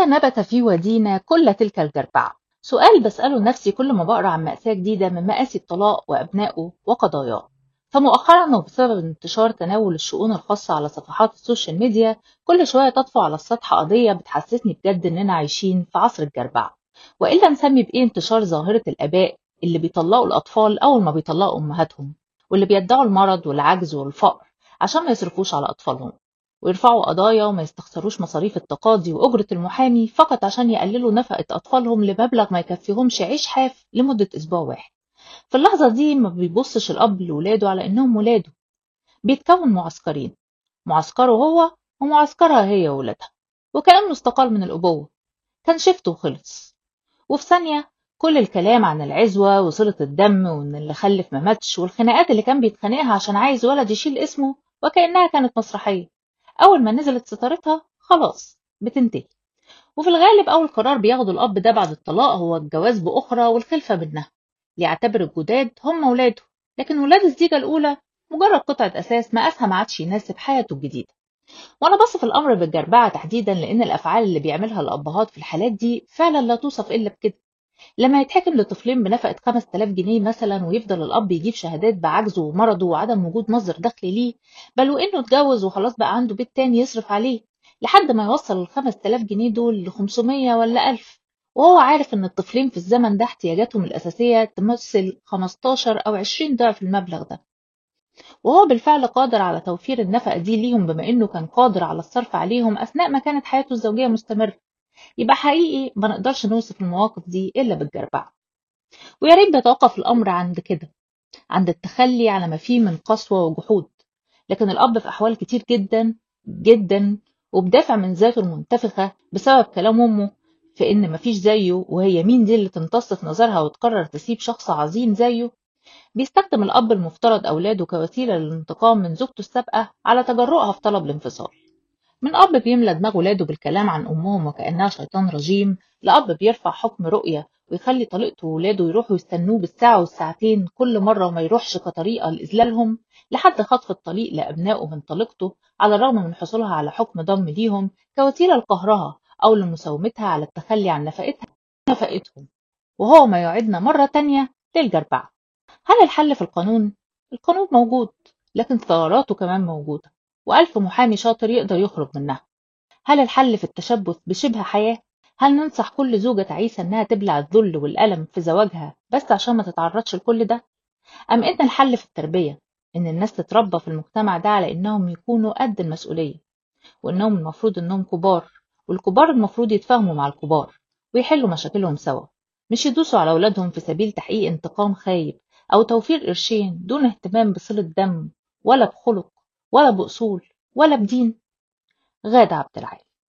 ماذا نبت في ودينا كل تلك الجربعة؟ سؤال بسأله نفسي كل ما بقرأ عن مأساة جديدة من مآسي الطلاق وأبنائه وقضاياه فمؤخرا وبسبب انتشار تناول الشؤون الخاصة على صفحات السوشيال ميديا كل شوية تطفو على السطح قضية بتحسسني بجد إننا عايشين في عصر الجربعة وإلا نسمي بإيه انتشار ظاهرة الآباء اللي بيطلقوا الأطفال أول ما بيطلقوا أمهاتهم واللي بيدعوا المرض والعجز والفقر عشان ما يصرفوش على أطفالهم ويرفعوا قضايا وما يستخسروش مصاريف التقاضي وأجرة المحامي فقط عشان يقللوا نفقة أطفالهم لمبلغ ما يكفيهمش عيش حاف لمدة أسبوع واحد في اللحظة دي ما بيبصش الأب لولاده على إنهم ولاده بيتكون معسكرين معسكره هو ومعسكرها هي وولادها وكأنه استقال من الأبوة كان شفته وخلص وفي ثانية كل الكلام عن العزوة وصلة الدم وإن اللي خلف ما ماتش والخناقات اللي كان بيتخانقها عشان عايز ولد يشيل اسمه وكأنها كانت مسرحية أول ما نزلت ستارتها خلاص بتنتهي وفي الغالب أول قرار بياخده الأب ده بعد الطلاق هو الجواز بأخرى والخلفة منها ليعتبر الجداد هم ولاده لكن ولاد الزيجة الأولى مجرد قطعة أساس مقاسها ما عادش يناسب حياته الجديدة وأنا بصف الأمر بالجربعة تحديدا لأن الأفعال اللي بيعملها الأبهات في الحالات دي فعلا لا توصف إلا بكده لما يتحكم لطفلين بنفقة 5000 جنيه مثلا ويفضل الأب يجيب شهادات بعجزه ومرضه وعدم وجود مصدر دخل ليه بل وإنه اتجوز وخلاص بقى عنده بيت تاني يصرف عليه لحد ما يوصل ال 5000 جنيه دول ل 500 ولا 1000 وهو عارف إن الطفلين في الزمن ده احتياجاتهم الأساسية تمثل 15 أو 20 ضعف المبلغ ده وهو بالفعل قادر على توفير النفقة دي ليهم بما إنه كان قادر على الصرف عليهم أثناء ما كانت حياته الزوجية مستمرة يبقى حقيقي ما نقدرش نوصف المواقف دي إلا بالجربعة ويا ريت بيتوقف الأمر عند كده عند التخلي على ما فيه من قسوة وجحود لكن الأب في أحوال كتير جدا جدا وبدافع من ذاته المنتفخة بسبب كلام أمه في إن مفيش زيه وهي مين دي اللي تمتص في نظرها وتقرر تسيب شخص عظيم زيه بيستخدم الأب المفترض أولاده كوسيلة للانتقام من زوجته السابقة على تجرؤها في طلب الانفصال من أب بيملى دماغ ولاده بالكلام عن أمهم وكأنها شيطان رجيم لأب بيرفع حكم رؤية ويخلي طليقته وولاده يروحوا يستنوه بالساعة والساعتين كل مرة وما يروحش كطريقة لإذلالهم لحد خطف الطليق لأبنائه من طليقته على الرغم من حصولها على حكم ضم ليهم كوسيلة لقهرها أو لمساومتها على التخلي عن نفقتها نفقتهم وهو ما يعدنا مرة تانية للجربعة هل الحل في القانون؟ القانون موجود لكن ثغراته كمان موجودة وألف محامي شاطر يقدر يخرج منها هل الحل في التشبث بشبه حياة؟ هل ننصح كل زوجة تعيسة إنها تبلع الذل والألم في زواجها بس عشان ما تتعرضش لكل ده؟ أم إن الحل في التربية إن الناس تتربى في المجتمع ده على إنهم يكونوا قد المسؤولية وإنهم المفروض إنهم كبار والكبار المفروض يتفاهموا مع الكبار ويحلوا مشاكلهم سوا مش يدوسوا على أولادهم في سبيل تحقيق انتقام خايب أو توفير قرشين دون اهتمام بصلة دم ولا بخلق ولا بأصول ولا بدين غادة عبد العال